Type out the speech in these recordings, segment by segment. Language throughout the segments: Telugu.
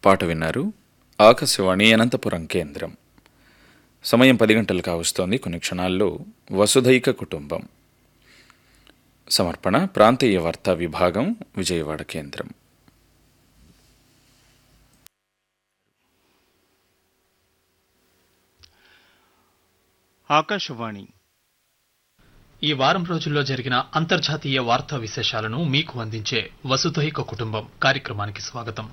పాట విన్నారు ఆకాశవాణి అనంతపురం కేంద్రం సమయం పది గంటలు కావస్తోంది కొన్ని క్షణాల్లో వసుధైక కుటుంబం సమర్పణ ప్రాంతీయ వార్తా విభాగం విజయవాడ కేంద్రం ఆకాశవాణి ఈ వారం రోజుల్లో జరిగిన అంతర్జాతీయ వార్తా విశేషాలను మీకు అందించే వసుధైక కుటుంబం కార్యక్రమానికి స్వాగతం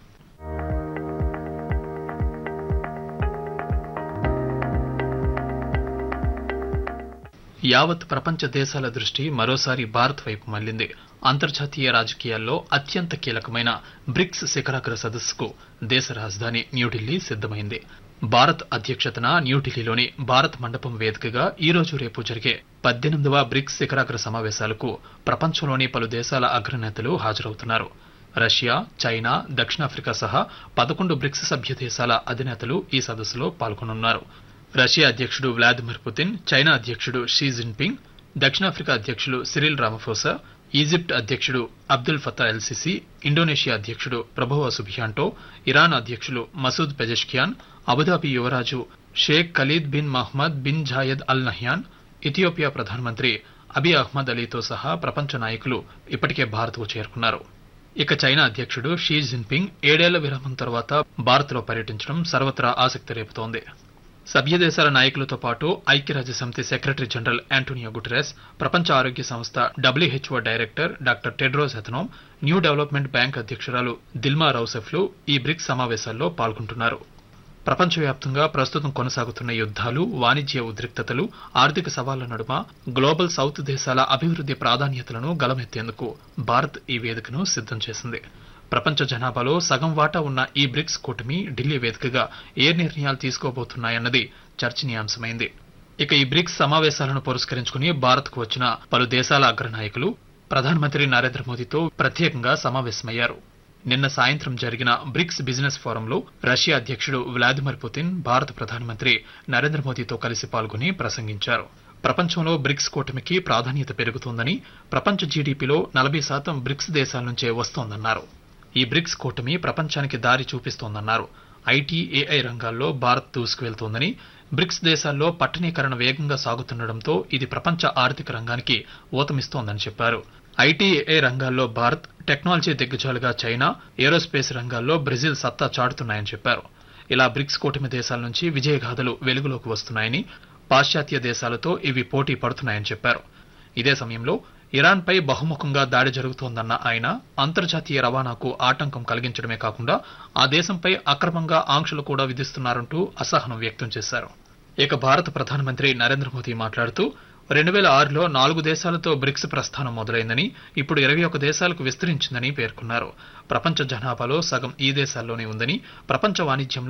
యావత్ ప్రపంచ దేశాల దృష్టి మరోసారి భారత్ వైపు మళ్లింది అంతర్జాతీయ రాజకీయాల్లో అత్యంత కీలకమైన బ్రిక్స్ శిఖరాగ్ర సదస్సుకు దేశ రాజధాని న్యూఢిల్లీ సిద్దమైంది భారత్ అధ్యక్షతన న్యూఢిల్లీలోని భారత్ మండపం వేదికగా ఈ రోజు రేపు జరిగే పద్దెనిమిదవ బ్రిక్స్ శిఖరాగ్ర సమావేశాలకు ప్రపంచంలోని పలు దేశాల అగ్రనేతలు హాజరవుతున్నారు రష్యా చైనా దక్షిణాఫ్రికా సహా పదకొండు బ్రిక్స్ సభ్య దేశాల అధినేతలు ఈ సదస్సులో పాల్గొనున్నారు రష్యా అధ్యక్షుడు వ్లాదిమిర్ పుతిన్ చైనా అధ్యక్షుడు షీ జిన్పింగ్ దక్షిణాఫ్రికా అధ్యక్షులు సిరిల్ రామఫోసా ఈజిప్ట్ అధ్యక్షుడు అబ్దుల్ ఫతా ఎల్సిసి ఇండోనేషియా అధ్యక్షుడు ప్రభువ సుబియాంటో ఇరాన్ అధ్యక్షులు మసూద్ పెజెష్కియాన్ అబుదాబి యువరాజు Sheikh Khalid bin Mohammed bin Zayed Al Nahyan Ethiopia ప్రధానమంత్రి అబీ అహ్మద్ అలీతో సహా ప్రపంచ నాయకులు ఇప్పటికే భారత్కు చేరుకున్నారు ఇక చైనా అధ్యక్షుడు షీ జిన్పింగ్ ఏడేళ్ల విరామం తర్వాత భారత్లో పర్యటించడం సర్వత్రా ఆసక్తి రేపుతోంది సభ్య దేశాల నాయకులతో పాటు ఐక్యరాజ్య సమితి సెక్రటరీ జనరల్ యాంటోనియో గుటెరస్ ప్రపంచ ఆరోగ్య సంస్థ WHO director doctor Tedros Adhanom new development bank అధ్యక్షురాలు దిల్మా రౌసెఫ్లు ఈ బ్రిక్స్ సమావేశాల్లో పాల్గొంటున్నారు ప్రపంచవ్యాప్తంగా ప్రస్తుతం కొనసాగుతున్న యుద్ధాలు వాణిజ్య ఉద్రిక్తతలు ఆర్థిక సవాళ్ల నడుమ గ్లోబల్ సౌత్ దేశాల అభివృద్ధి ప్రాధాన్యతలను గలమెత్తేందుకు భారత్ ఈ వేదికను సిద్ధం చేసింది ప్రపంచ జనాభాలో సగం వాటా ఉన్న ఈ బ్రిక్స్ కూటమి ఢిల్లీ వేదికగా ఏ నిర్ణయాలు తీసుకోబోతున్నాయన్నది చర్చనీయాంశమైంది ఇక ఈ బ్రిక్స్ సమావేశాలను పురస్కరించుకుని భారత్కు వచ్చిన పలు దేశాల అగ్రనాయకులు ప్రధానమంత్రి నరేంద్ర మోదీతో ప్రత్యేకంగా సమావేశమయ్యారు నిన్న సాయంత్రం జరిగిన బ్రిక్స్ బిజినెస్ ఫోరంలో రష్యా అధ్యక్షుడు వ్లాదిమిర్ పుతిన్ భారత ప్రధానమంత్రి నరేంద్ర మోదీతో కలిసి పాల్గొని ప్రసంగించారు ప్రపంచంలో బ్రిక్స్ కూటమికి ప్రాధాన్యత పెరుగుతోందని ప్రపంచ జీడీపీలో నలభై శాతం బ్రిక్స్ దేశాల నుంచే వస్తోందన్నారు ఈ బ్రిక్స్ కూటమి ప్రపంచానికి దారి చూపిస్తోందన్నారు ఐటీ ఏఐ రంగాల్లో భారత్ దూసుకువెళ్తోందని బ్రిక్స్ దేశాల్లో పట్టణీకరణ వేగంగా సాగుతుండటంతో ఇది ప్రపంచ ఆర్థిక రంగానికి ఊతమిస్తోందని చెప్పారు ఐటీఏఐ రంగాల్లో భారత్ టెక్నాలజీ దిగ్గజాలుగా చైనా ఏరోస్పేస్ రంగాల్లో బ్రెజిల్ సత్తా చాటుతున్నాయని చెప్పారు ఇలా బ్రిక్స్ కూటమి దేశాల నుంచి విజయగాథలు వెలుగులోకి వస్తున్నాయని పాశ్చాత్య దేశాలతో ఇవి పోటీ పడుతున్నాయని చెప్పారు ఇదే సమయంలో ఇరాన్పై బహుముఖంగా దాడి జరుగుతోందన్న ఆయన అంతర్జాతీయ రవాణాకు ఆటంకం కలిగించడమే కాకుండా ఆ దేశంపై అక్రమంగా ఆంక్షలు కూడా విధిస్తున్నారంటూ అసహనం వ్యక్తం చేశారు ఇక భారత ప్రధానమంత్రి నరేంద్ర మోదీ మాట్లాడుతూ రెండు వేల ఆరులో నాలుగు దేశాలతో బ్రిక్స్ ప్రస్థానం మొదలైందని ఇప్పుడు ఇరవై ఒక దేశాలకు విస్తరించిందని పేర్కొన్నారు ప్రపంచ జనాభాలో సగం ఈ దేశాల్లోనే ఉందని ప్రపంచ వాణిజ్యంలో